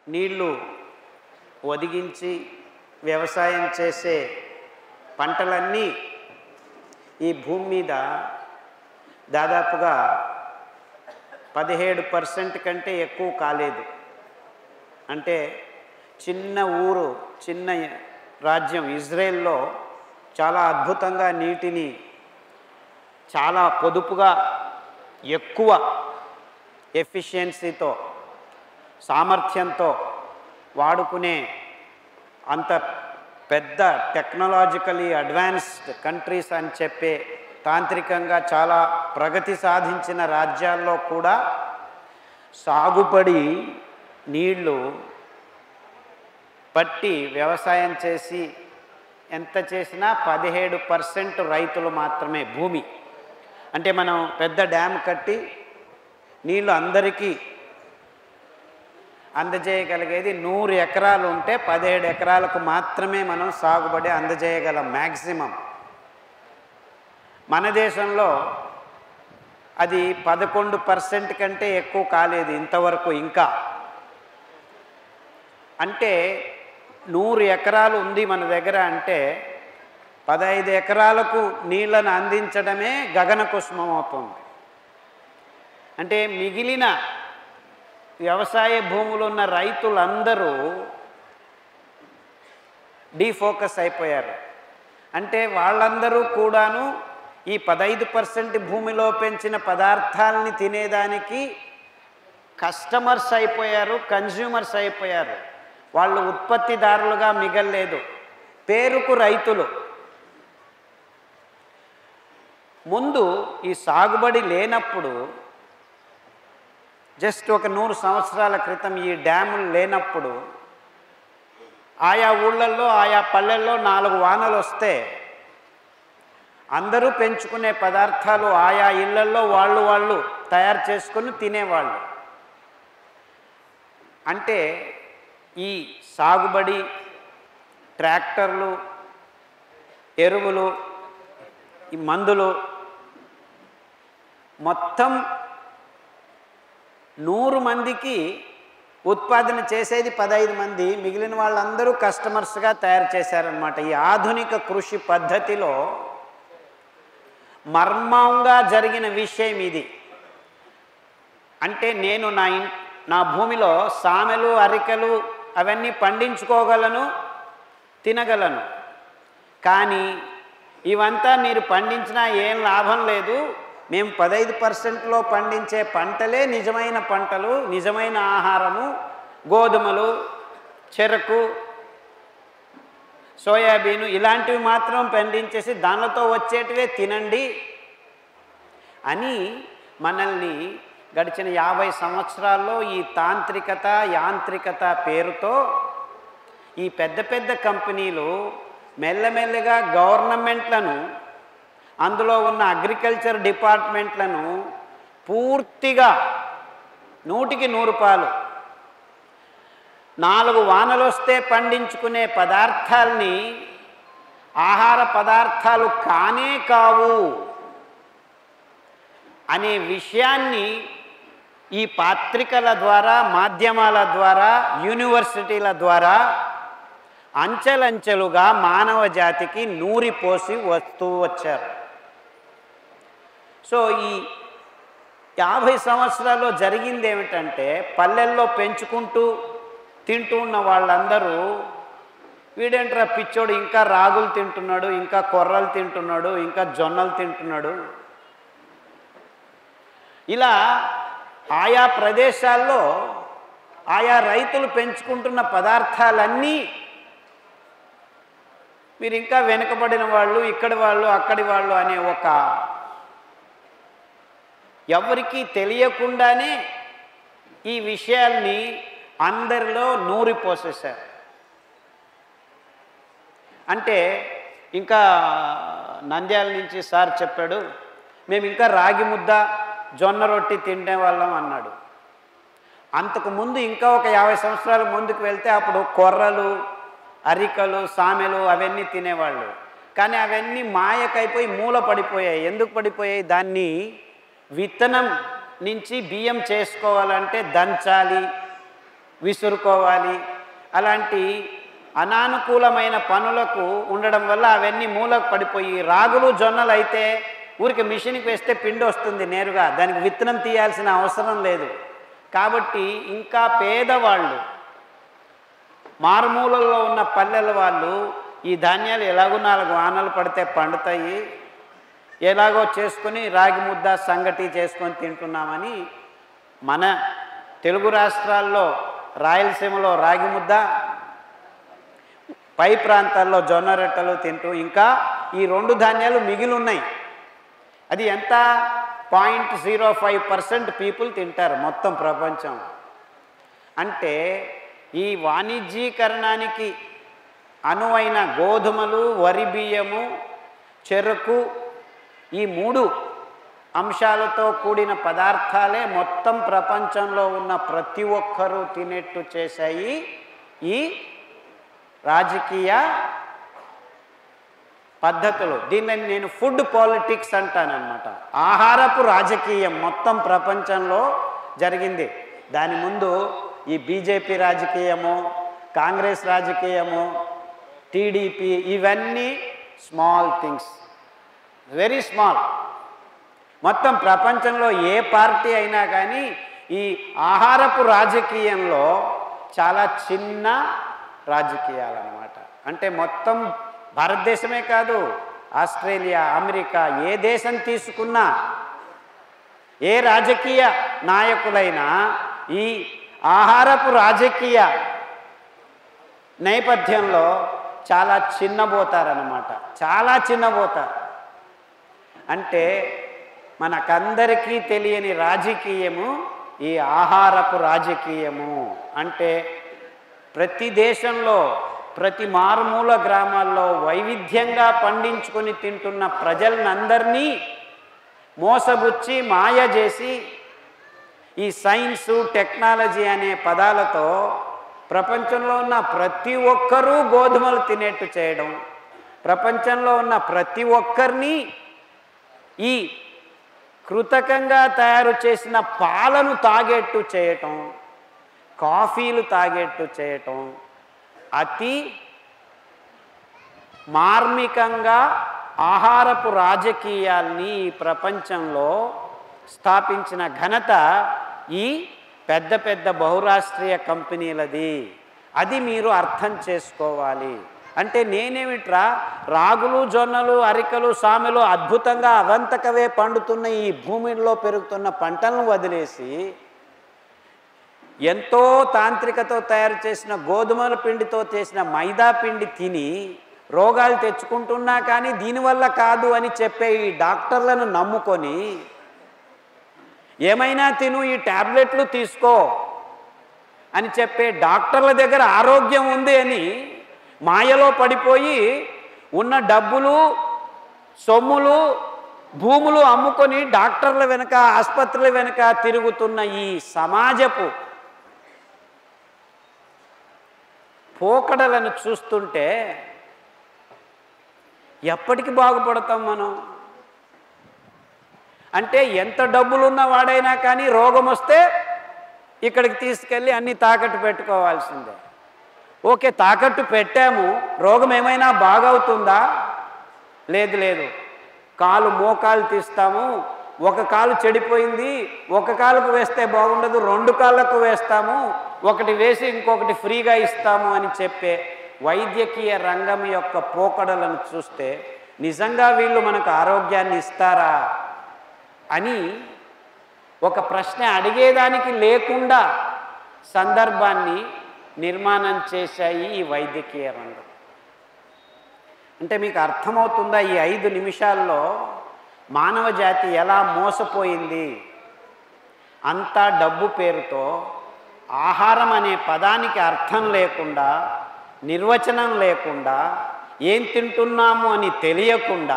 నీళ్లు ఒదిగించి వ్యవసాయం చేసే పంటలన్నీ ఈ భూమి మీద దాదాపుగా పదిహేడు పర్సెంట్ కంటే ఎక్కువ కాలేదు అంటే చిన్న ఊరు చిన్న రాజ్యం ఇజ్రాయెల్లో చాలా అద్భుతంగా నీటిని చాలా పొదుపుగా ఎక్కువ ఎఫిషియన్సీతో సామర్థ్యంతో వాడుకునే అంత పెద్ద టెక్నాలజికలీ అడ్వాన్స్డ్ కంట్రీస్ అని చెప్పే తాంత్రికంగా చాలా ప్రగతి సాధించిన రాజ్యాల్లో కూడా సాగుపడి నీళ్లు పట్టి వ్యవసాయం చేసి ఎంత చేసినా పదిహేడు పర్సెంట్ రైతులు మాత్రమే భూమి అంటే మనం పెద్ద డ్యామ్ కట్టి నీళ్లు అందరికీ అందజేయగలిగేది నూరు ఎకరాలు ఉంటే పదిహేడు ఎకరాలకు మాత్రమే మనం సాగుబడి అందజేయగలం మ్యాక్సిమం మన దేశంలో అది పదకొండు పర్సెంట్ కంటే ఎక్కువ కాలేదు ఇంతవరకు ఇంకా అంటే నూరు ఎకరాలు ఉంది మన దగ్గర అంటే పదహైదు ఎకరాలకు నీళ్లను అందించడమే గగన కుసుమం అవుతుంది అంటే మిగిలిన వ్యవసాయ భూములు ఉన్న రైతులందరూ డీఫోకస్ అయిపోయారు అంటే వాళ్ళందరూ కూడాను ఈ పదహైదు పర్సెంట్ భూమిలో పెంచిన పదార్థాలని తినేదానికి కస్టమర్స్ అయిపోయారు కన్జ్యూమర్స్ అయిపోయారు వాళ్ళు ఉత్పత్తిదారులుగా మిగల్లేదు పేరుకు రైతులు ముందు ఈ సాగుబడి లేనప్పుడు జస్ట్ ఒక నూరు సంవత్సరాల క్రితం ఈ డ్యాములు లేనప్పుడు ఆయా ఊళ్ళల్లో ఆయా పల్లెల్లో నాలుగు వానలు వస్తే అందరూ పెంచుకునే పదార్థాలు ఆయా ఇళ్లల్లో వాళ్ళు వాళ్ళు తయారు చేసుకొని తినేవాళ్ళు అంటే ఈ సాగుబడి ట్రాక్టర్లు ఎరువులు ఈ మందులు మొత్తం నూరు మందికి ఉత్పాదన చేసేది పదహైదు మంది మిగిలిన వాళ్ళందరూ కస్టమర్స్గా తయారు చేశారనమాట ఈ ఆధునిక కృషి పద్ధతిలో మర్మంగా జరిగిన విషయం ఇది అంటే నేను నా ఇన్ నా భూమిలో సామెలు అరికెలు అవన్నీ పండించుకోగలను తినగలను కానీ ఇవంతా మీరు పండించినా ఏం లాభం లేదు మేము పదహైదు పర్సెంట్లో పండించే పంటలే నిజమైన పంటలు నిజమైన ఆహారము గోధుమలు చెరకు సోయాబీను ఇలాంటివి మాత్రం పండించేసి దానితో వచ్చేటివే తినండి అని మనల్ని గడిచిన యాభై సంవత్సరాల్లో ఈ తాంత్రికత యాంత్రికత పేరుతో ఈ పెద్ద పెద్ద కంపెనీలు మెల్లమెల్లగా గవర్నమెంట్లను అందులో ఉన్న అగ్రికల్చర్ డిపార్ట్మెంట్లను పూర్తిగా నూటికి నూరు పాలు నాలుగు వానలు వస్తే పండించుకునే పదార్థాల్ని ఆహార పదార్థాలు కానే కావు అనే విషయాన్ని ఈ పత్రికల ద్వారా మాధ్యమాల ద్వారా యూనివర్సిటీల ద్వారా అంచెలంచెలుగా మానవ జాతికి నూరిపోసి వస్తూ వచ్చారు సో ఈ యాభై సంవత్సరాల్లో జరిగింది ఏమిటంటే పల్లెల్లో పెంచుకుంటూ తింటూ ఉన్న వాళ్ళందరూ వీడేంట్రా పిచ్చోడు ఇంకా రాగులు తింటున్నాడు ఇంకా కొర్రలు తింటున్నాడు ఇంకా జొన్నలు తింటున్నాడు ఇలా ఆయా ప్రదేశాల్లో ఆయా రైతులు పెంచుకుంటున్న పదార్థాలన్నీ మీరు ఇంకా వెనుకబడిన వాళ్ళు ఇక్కడి వాళ్ళు అక్కడి వాళ్ళు అనే ఒక ఎవరికీ తెలియకుండానే ఈ విషయాల్ని అందరిలో నూరిపోసేశారు అంటే ఇంకా నంద్యాల నుంచి సార్ చెప్పాడు మేము ఇంకా రాగి ముద్ద జొన్న రొట్టి తింటే వాళ్ళం అన్నాడు అంతకు ముందు ఇంకా ఒక యాభై సంవత్సరాల ముందుకు వెళ్తే అప్పుడు కొర్రలు అరికలు సామెలు అవన్నీ తినేవాళ్ళు కానీ అవన్నీ మాయకైపోయి మూల పడిపోయాయి ఎందుకు పడిపోయాయి దాన్ని విత్తనం నుంచి బియ్యం చేసుకోవాలంటే దంచాలి విసురుకోవాలి అలాంటి అనానుకూలమైన పనులకు ఉండడం వల్ల అవన్నీ మూలకు పడిపోయి రాగులు జొన్నలు అయితే ఊరికి మిషన్కి వేస్తే పిండి వస్తుంది నేరుగా దానికి విత్తనం తీయాల్సిన అవసరం లేదు కాబట్టి ఇంకా పేదవాళ్ళు మారుమూలలో ఉన్న పల్లెల వాళ్ళు ఈ ధాన్యాలు ఎలాగో నాలుగు వానలు పడితే పండుతాయి ఎలాగో చేసుకొని రాగి ముద్ద సంగటి చేసుకొని తింటున్నామని మన తెలుగు రాష్ట్రాల్లో రాయలసీమలో రాగి ముద్ద పై ప్రాంతాల్లో జొన్న రొట్టెలు తింటూ ఇంకా ఈ రెండు ధాన్యాలు మిగిలి ఉన్నాయి అది ఎంత point zero five percent people తింటారు మొత్తం ప్రపంచం అంటే ఈ వాణిజ్యీకరణానికి అనువైన గోధుమలు వరి బియ్యము చెరకు ఈ మూడు అంశాలతో కూడిన పదార్థాలే మొత్తం ప్రపంచంలో ఉన్న ప్రతి ఒక్కరూ తినేట్టు చేశాయి ఈ రాజకీయ పద్ధతులు దీనిని నేను ఫుడ్ పాలిటిక్స్ అంటానన్నమాట ఆహారపు రాజకీయం మొత్తం ప్రపంచంలో జరిగింది దాని ముందు ఈ బీజేపీ రాజకీయము కాంగ్రెస్ రాజకీయము టీడీపీ ఇవన్నీ స్మాల్ థింగ్స్ వెరీ స్మాల్ మొత్తం ప్రపంచంలో ఏ పార్టీ అయినా కానీ ఈ ఆహారపు రాజకీయంలో చాలా చిన్న రాజకీయాలు అన్నమాట అంటే మొత్తం భారతదేశమే కాదు ఆస్ట్రేలియా అమెరికా ఏ దేశం తీసుకున్నా ఏ రాజకీయ నాయకులైనా ఈ ఆహారపు రాజకీయ నేపథ్యంలో చాలా చిన్నబోతారనమాట చాలా చిన్నబోతారు అంటే మనకందరికీ తెలియని రాజకీయము ఈ ఆహారపు రాజకీయము అంటే ప్రతి దేశంలో ప్రతి మారుమూల గ్రామాల్లో వైవిధ్యంగా పండించుకొని తింటున్న ప్రజలనందరినీ మోసబుచ్చి మాయ చేసి ఈ సైన్సు టెక్నాలజీ అనే పదాలతో ప్రపంచంలో ఉన్న ప్రతి ఒక్కరూ గోధుమలు తినేట్టు చేయడం ప్రపంచంలో ఉన్న ప్రతి ఒక్కరిని ఈ కృతకంగా తయారు చేసిన పాలను తాగేట్టు చేయటం కాఫీలు తాగేట్టు చేయటం అతి మార్మికంగా ఆహారపు రాజకీయాల్ని ఈ ప్రపంచంలో స్థాపించిన ఘనత ఈ పెద్ద పెద్ద బహురాష్ట్రీయ కంపెనీలది అది మీరు అర్థం చేసుకోవాలి అంటే నేనేమిట్రా రాగులు జొన్నలు అరికలు సామెలు అద్భుతంగా అవంతకవే పండుతున్న ఈ భూమిలో పెరుగుతున్న పంటలను వదిలేసి ఎంతో తాంత్రికతో తయారు చేసిన గోధుమల పిండితో చేసిన మైదా పిండి తిని రోగాలు తెచ్చుకుంటున్నా కానీ దీనివల్ల కాదు అని చెప్పే ఈ డాక్టర్లను నమ్ముకొని ఏమైనా తిను ఈ ట్యాబ్లెట్లు తీసుకో అని చెప్పే డాక్టర్ల దగ్గర ఆరోగ్యం ఉంది అని మాయలో పడిపోయి ఉన్న డబ్బులు సొమ్ములు భూములు అమ్ముకొని డాక్టర్ల వెనుక ఆసుపత్రుల వెనుక తిరుగుతున్న ఈ సమాజపు పోకడలను చూస్తుంటే ఎప్పటికి బాగుపడతాం మనం అంటే ఎంత డబ్బులున్న వాడైనా కానీ రోగం వస్తే ఇక్కడికి తీసుకెళ్ళి అన్ని తాకట్టు పెట్టుకోవాల్సిందే ఓకే తాకట్టు పెట్టాము రోగం ఏమైనా బాగవుతుందా లేదు లేదు కాలు మోకాలు తీస్తాము ఒక కాలు చెడిపోయింది ఒక కాలుకు వేస్తే బాగుండదు రెండు కాళ్ళకు వేస్తాము ఒకటి వేసి ఇంకొకటి ఫ్రీగా ఇస్తాము అని చెప్పే వైద్యకీయ రంగం యొక్క పోకడలను చూస్తే నిజంగా వీళ్ళు మనకు ఆరోగ్యాన్ని ఇస్తారా అని ఒక ప్రశ్న అడిగేదానికి లేకుండా సందర్భాన్ని నిర్మాణం చేశాయి ఈ వైద్యకీయ రంగం అంటే మీకు అర్థమవుతుందా ఈ ఐదు నిమిషాల్లో మానవ జాతి ఎలా మోసపోయింది అంతా డబ్బు పేరుతో ఆహారం అనే పదానికి అర్థం లేకుండా నిర్వచనం లేకుండా ఏం తింటున్నాము అని తెలియకుండా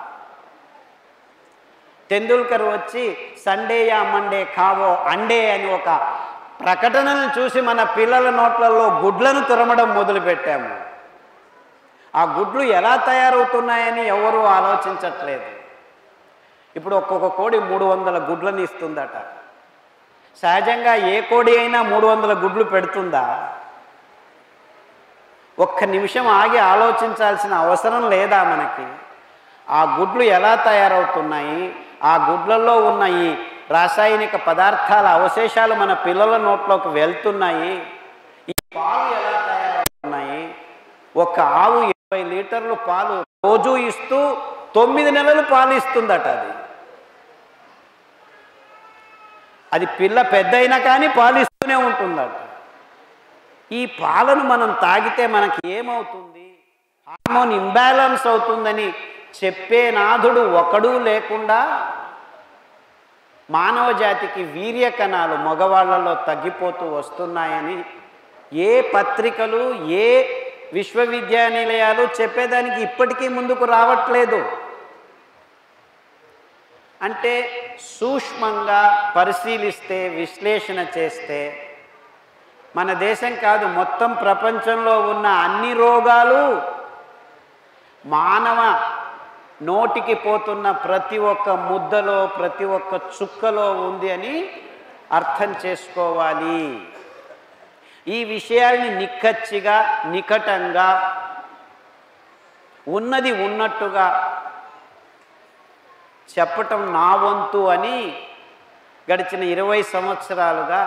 తెందుల్కర్ వచ్చి సండే యా మండే కావో అండే అని ఒక ప్రకటనను చూసి మన పిల్లల నోట్లలో గుడ్లను తురమడం మొదలుపెట్టాము ఆ గుడ్లు ఎలా తయారవుతున్నాయని ఎవరూ ఆలోచించట్లేదు ఇప్పుడు ఒక్కొక్క కోడి మూడు వందల గుడ్లను ఇస్తుందట సహజంగా ఏ కోడి అయినా మూడు వందల గుడ్లు పెడుతుందా ఒక్క నిమిషం ఆగి ఆలోచించాల్సిన అవసరం లేదా మనకి ఆ గుడ్లు ఎలా తయారవుతున్నాయి ఆ గుడ్లలో ఉన్న ఈ రాసాయనిక పదార్థాల అవశేషాలు మన పిల్లల నోట్లోకి వెళ్తున్నాయి ఈ పాలు ఎలా తయారవుతున్నాయి ఒక ఆవు ఇరవై లీటర్లు పాలు రోజు ఇస్తూ తొమ్మిది నెలలు పాలు ఇస్తుందట అది అది పిల్ల పెద్ద అయినా కానీ పాలు ఇస్తూనే ఉంటుందట ఈ పాలను మనం తాగితే మనకి ఏమవుతుంది హార్మోన్ ఇంబ్యాలెన్స్ అవుతుందని చెప్పే నాథుడు ఒకడూ లేకుండా మానవ జాతికి వీర్య కణాలు మగవాళ్ళలో తగ్గిపోతూ వస్తున్నాయని ఏ పత్రికలు ఏ విశ్వవిద్యానిలయాలు చెప్పేదానికి ఇప్పటికీ ముందుకు రావట్లేదు అంటే సూక్ష్మంగా పరిశీలిస్తే విశ్లేషణ చేస్తే మన దేశం కాదు మొత్తం ప్రపంచంలో ఉన్న అన్ని రోగాలు మానవ నోటికి పోతున్న ప్రతి ఒక్క ముద్దలో ప్రతి ఒక్క చుక్కలో ఉంది అని అర్థం చేసుకోవాలి ఈ విషయాల్ని నిక్కచ్చిగా నికటంగా ఉన్నది ఉన్నట్టుగా చెప్పటం నా వంతు అని గడిచిన ఇరవై సంవత్సరాలుగా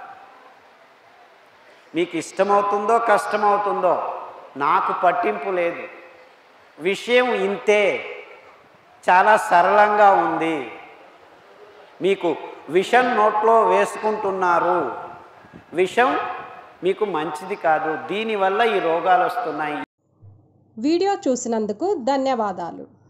మీకు ఇష్టమవుతుందో కష్టమవుతుందో నాకు పట్టింపు లేదు విషయం ఇంతే చాలా సరళంగా ఉంది మీకు విషం నోట్లో వేసుకుంటున్నారు విషం మీకు మంచిది కాదు దీనివల్ల ఈ రోగాలు వస్తున్నాయి వీడియో చూసినందుకు ధన్యవాదాలు